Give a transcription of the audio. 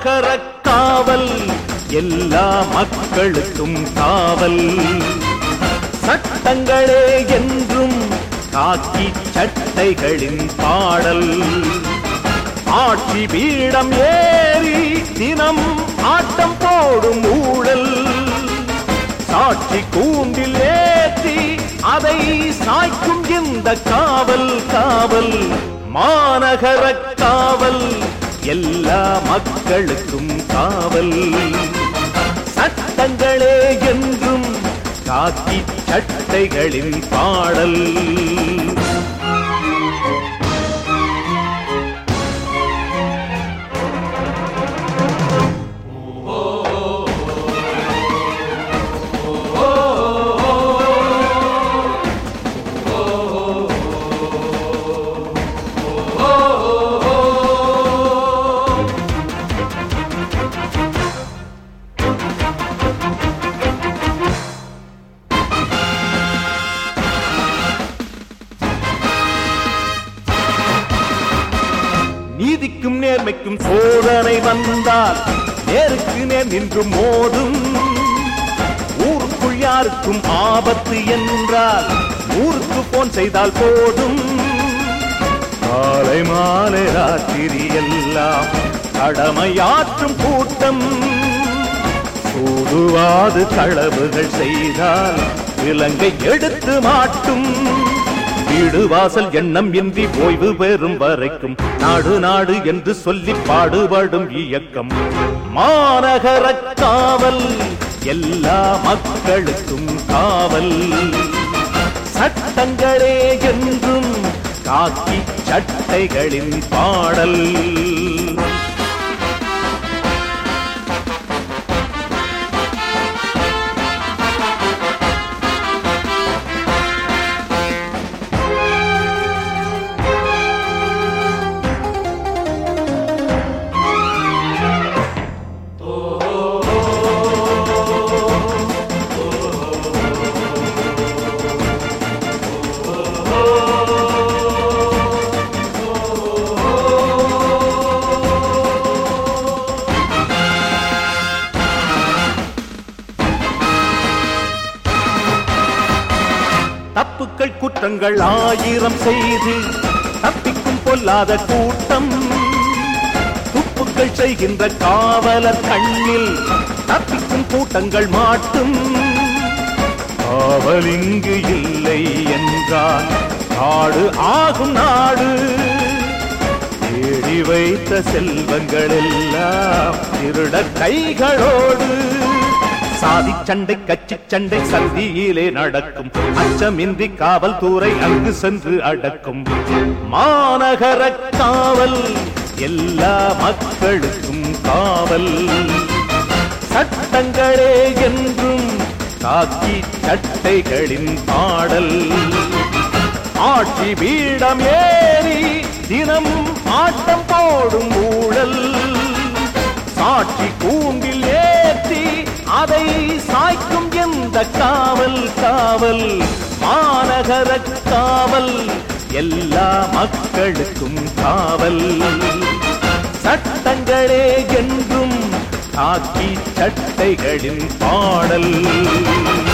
மாநகர காவல் எல்லா மக்களுக்கும் காவல் சட்டங்களே என்றும் காக்கி சட்டைகளின் பாடல் ஆட்சி பீடம் ஏறி தினம் ஆட்டம் போடும் ஊழல் சாட்சி கூண்டில் ஏற்றி அதை சாய்க்கும் இந்த காவல் காவல் மாநகர காவல் எல்லா மக்களுக்கும் காவல் சட்டங்களே என்றும் காக்கி சட்டைகளின் பாடல் நீதிக்கும் நேர்மைக்கும் சோதனை வந்தால் நேருக்கு நேர் நின்று மோதும் ஊருக்குள் யாருக்கும் ஆபத்து என்றால் ஊருக்கு போன் செய்தால் போதும் காலை மாலை ராத்திரி எல்லாம் கடமையாற்றும் கூட்டம் சூதுவாது களவுகள் செய்தால் விலங்கை எடுத்து மாட்டும் வீடு வாசல் எண்ணம் இன்றி ஓய்வு பெறும் வரைக்கும் நாடு நாடு என்று சொல்லி பாடுபடும் இயக்கம் மாநகர காவல் எல்லா மக்களுக்கும் காவல் சட்டங்களே என்றும் காக்கி சட்டைகளின் பாடல் தப்புக்கள் குற்றங்கள் ஆயிரம் செய்து தப்பிக்கும் பொல்லாத கூட்டம் துப்புக்கள் செய்கின்ற காவலர் கண்ணில் தப்பிக்கும் கூட்டங்கள் மாட்டும் காவல் இங்கு இல்லை என்றால் நாடு ஆகும் நாடு தேடி வைத்த செல்வங்கள் எல்லாம் திருட கைகளோடு சாதி சண்டை கட்சி சண்டை சந்தியிலே நடக்கும் அச்சமின்றி காவல்துறை அங்கு சென்று அடக்கும் மாநகர காவல் எல்லா மக்களுக்கும் காவல் சட்டங்களே என்றும் காக்கி சட்டைகளின் பாடல் ஆட்சி பீடம் ஏறி தினம் ஆட்டம் போடும் ஊழல் சாட்சி கூண்டில் ஏற்றி அதை சாய்க்கும் எந்த காவல் காவல் மாநகர காவல் எல்லா மக்களுக்கும் காவல் சட்டங்களே என்றும் காக்கி சட்டைகளின் பாடல்